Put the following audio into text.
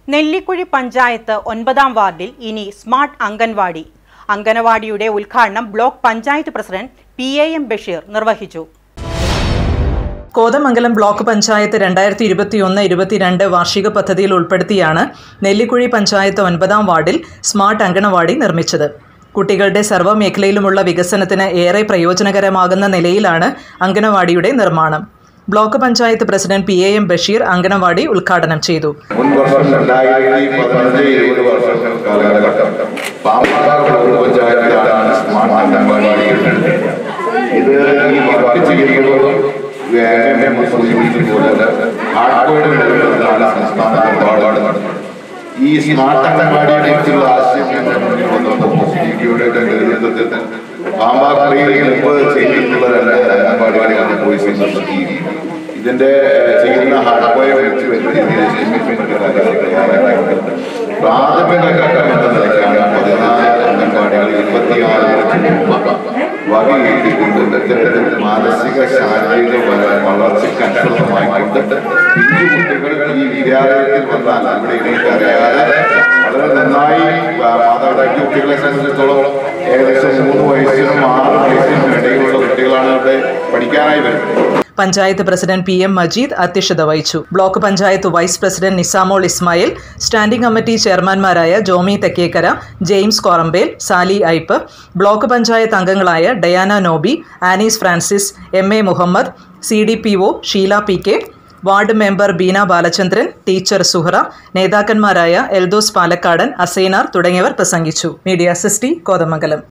നെല്ലിക്കുഴി പഞ്ചായത്ത് ഒൻപതാം വാർഡിൽ ഇനി സ്മാർട്ട് അംഗൻവാടി അംഗനവാടിയുടെ ഉദ്ഘാടനം block panchayat president P A M Basheer നിർവഹിച്ചു കോതമംഗലം ബ്ലോക്ക് പഞ്ചായത്ത് രണ്ടായിരത്തി ഇരുപത്തിയൊന്ന് ഇരുപത്തിരണ്ട് വാർഷിക പദ്ധതിയിൽ ഉൾപ്പെടുത്തിയാണ് നെല്ലിക്കുഴി പഞ്ചായത്ത് ഒൻപതാം വാർഡിൽ സ്മാർട്ട് അങ്കണവാടി നിർമ്മിച്ചത് കുട്ടികളുടെ സർവ്വമേഖലയിലുമുള്ള വികസനത്തിന് ഏറെ പ്രയോജനകരമാകുന്ന നിലയിലാണ് അങ്കണവാടിയുടെ നിർമ്മാണം block panchayat president P A M Basheer anganwadi ഉദ്ഘാടനം ചെയ്തു മുൻ വർഷം രണ്ടായിരത്തി പതിനഞ്ച് ഇരുപത് വർഷം കാലഘട്ടം പാമ്പാട് ബ്ലോക്ക് പഞ്ചായത്തിലാണ് സ്മാർട്ട് അംഗൻവാടി കെട്ടിടം ഇത് ഈ വർക്ക് ചെയ്യുന്നത് വ്യായാമം സൂചിപ്പിച്ചതുപോലെ ഹാർഡ്വെയർ നിലനിർത്തുന്നതാണ് സംസ്ഥാനത്തെമ്പാട് ഈ സ്മാർട്ട് അംഗൻവാടിയെ കുറിച്ചുള്ള ആശയം ഞങ്ങൾ മുന്നിൽ വന്നപ്പോൾ സിഡിയുടെ നേതൃത്വത്തിൽ പാമ്പാക്കുറിയിൽ മുമ്പ് ചെയ്തിട്ടുള്ള രണ്ട് അംഗൻവാടികളെ പോയി സന്ദർശിക്കുകയും ഇതിന്റെ ചെയ്യുന്ന ഹാർഡ്വെയർ വെച്ച് പ്രാഥമിക ഘട്ടം എന്ന നിലയ്ക്കാണ് പതിനാല് അംഗൻവാടികൾ ഇരുപത്തിയാറ് ലക്ഷം രൂപ വകയിരുത്തിക്കൊണ്ട് ഇത്തരത്തിൽ മാനസിക ശാരീരിക വള- വളർച്ചയ്ക്ക് അനുസൃതമായിക്കൊണ്ട് പിഞ്ചു കുട്ടികൾ ഈ വിദ്യാലയത്തിൽ വന്നാൽ ഇവിടെ ഇടയിൽ അറിയാതെ വളരെ നന്നായി മാതാപിതാക്കൾ കുട്ടികളെ സംബന്ധിച്ചിടത്തോളം ഏകദേശം മൂന്ന് വയസ്സിനും ആറ് വയസ്സിനും ഇടയിലുള്ള കുട്ടികളാണ് ഇവിടെ പഠിക്കാനായി വരുന്നത് panchayat president P M Majeed അധ്യക്ഷത വഹിച്ചു block panchayat vice president Nisamol Ismail standing committee ചെയർമാൻമാരായ ജോമി തെക്കേക്കര ജെയിംസ് കോറമ്പേൽ സാലി ഐപ്പ് ബ്ലോക്ക് പഞ്ചായത്ത് അംഗങ്ങളായ Diana Noby Annies Francis M A Muhammad C D P O Sheela P K ward member Beena Balachandran teacher Suhara നേതാക്കന്മാരായ എൽദോസ് പാലക്കാടൻ അസൈനാർ തുടങ്ങിയവർ പ്രസംഗിച്ചു മീഡിയ സിസ്റ്റി കോതമംഗലം